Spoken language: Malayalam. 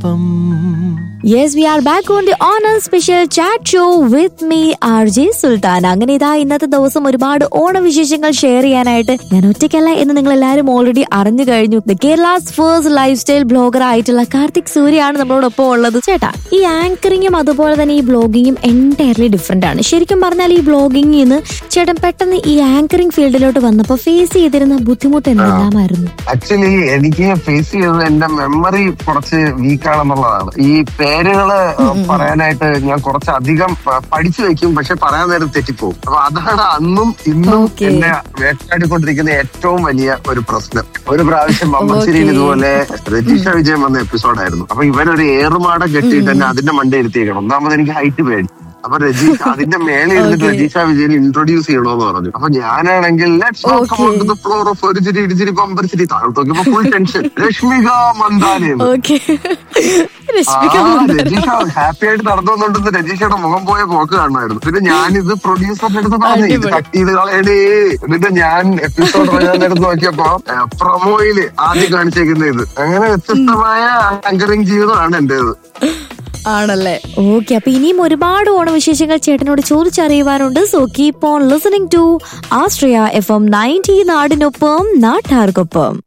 നാടിനൊപ്പം yes we are back on the Onam special chat show with me R J Sulthan അങ്ങനെ ഇതാ ഇന്നത്തെ ദിവസം ഒരുപാട് ഓണവിശേഷങ്ങൾ ഷെയർ ചെയ്യാനായിട്ട് ഞാൻ ഒറ്റയ്ക്കല്ല എന്ന് നിങ്ങൾ എല്ലാവരും ഓൾറെഡി അറിഞ്ഞു കഴിഞ്ഞു the Kerala's first lifestyle blogger ആയിട്ടുള്ള കാർത്തിക് സൂര്യാണ് നമ്മളോടൊപ്പം ഉള്ളത് ചേട്ടാ ഈ ആങ്കറിങ്ങും അതുപോലെ തന്നെ ഈ ബ്ലോഗിങ്ങും എൻറ്റയർലി ഡിഫറെന്റ് ആണ് ശരിക്കും പറഞ്ഞാൽ ഈ ബ്ലോഗിങ്ങിൽ നിന്ന് ചേട്ടൻ പെട്ടെന്ന് ഈ ആങ്കറിംഗ് ഫീൽഡിലോട്ട് വന്നപ്പോൾ ഫേസ് ചെയ്തിരുന്ന ബുദ്ധിമുട്ട് എന്തെല്ലാമായിരുന്നു ആക്ച്വലി എനിക്ക് ഫേസ് ചെയ്തത് എന്റെ മെമ്മറി കുറച്ച് വീക്കാണെന്നുള്ളതാണ് ഈ പേരുകള് പറയാനായിട്ട് ഞാൻ കുറച്ച് അധികം പ- പഠിച്ചു വെക്കും പക്ഷെ പറയാൻ നേരം തെറ്റിപ്പോകും അപ്പൊ അതാണ് അന്നും ഇന്നും Okay. എന്നെ വേട്ടാടിക്കൊണ്ടിരിക്കുന്ന ഏറ്റവും വലിയ ഒരു പ്രശ്നം ഒരു പ്രാവശ്യം മമ്മശ്ശേരിയിൽ Okay. ഇതുപോലെ രതീഷ വിജയൻ വന്ന എപ്പിസോഡായിരുന്നു അപ്പൊ ഇവനൊരു ഏറുമാട കെട്ടിയിട്ട് എന്നെ അതിന്റെ മണ്ട ഇരുത്തിയേക്കണം ഒന്നാമത് എനിക്ക് ഹൈറ്റ് പേടി അപ്പൊ രജീഷ അതിന്റെ മേലെ ഇരുന്നിട്ട് Okay. രജീഷ വിജയൻ ഇൻട്രൊഡ്യൂസ് ചെയ്യണോന്ന് പറഞ്ഞു അപ്പൊ ഞാനാണെങ്കിൽ ലെറ്റ്സ് Okay. ഫ്ലോർ ഓഫ് ഒരു ചിരി ഇടിച്ചിരി പമ്പരിച്ചിരി താഴോട്ട് നോക്കിയപ്പോ ഫുൾ ടെൻഷൻ രശ്മിക മന്ദാനി എന്ന്. ഓക്കെ രശ്മിക ആ, മന്ദാന. രജീഷ ഹാപ്പി ആയിട്ട് നടന്നുകൊണ്ടിരുന്ന രജീഷയുടെ മുഖം പോയ പോക്ക് കാണുമായിരുന്നു പിന്നെ ഞാനിത് പ്രൊഡ്യൂസറിന്റെ അടുത്ത് പറഞ്ഞു ഇത് അടിപൊളി. കട്ട് ചെയ്ത് കളയണേ എന്നിട്ട് ഞാൻ എപ്പിസോഡ് എടുത്ത് നോക്കിയപ്പോ പ്രൊമോയില് ആദ്യം കാണിച്ചേക്കുന്ന ഇത് അങ്ങനെ വ്യത്യസ്തമായ ആങ്കറിംഗ് ജീവിതമാണ് എന്റേത് ആണല്ലേ ഓക്കെ അപ്പൊ ഇനിയും ഒരുപാട് ഓണവിശേഷങ്ങൾ ചേട്ടനോട് ചോദിച്ചറിയുവാനുണ്ട് so keep on listening to Astriya F M ninety നാടിനൊപ്പം നാട്ടാർക്കൊപ്പം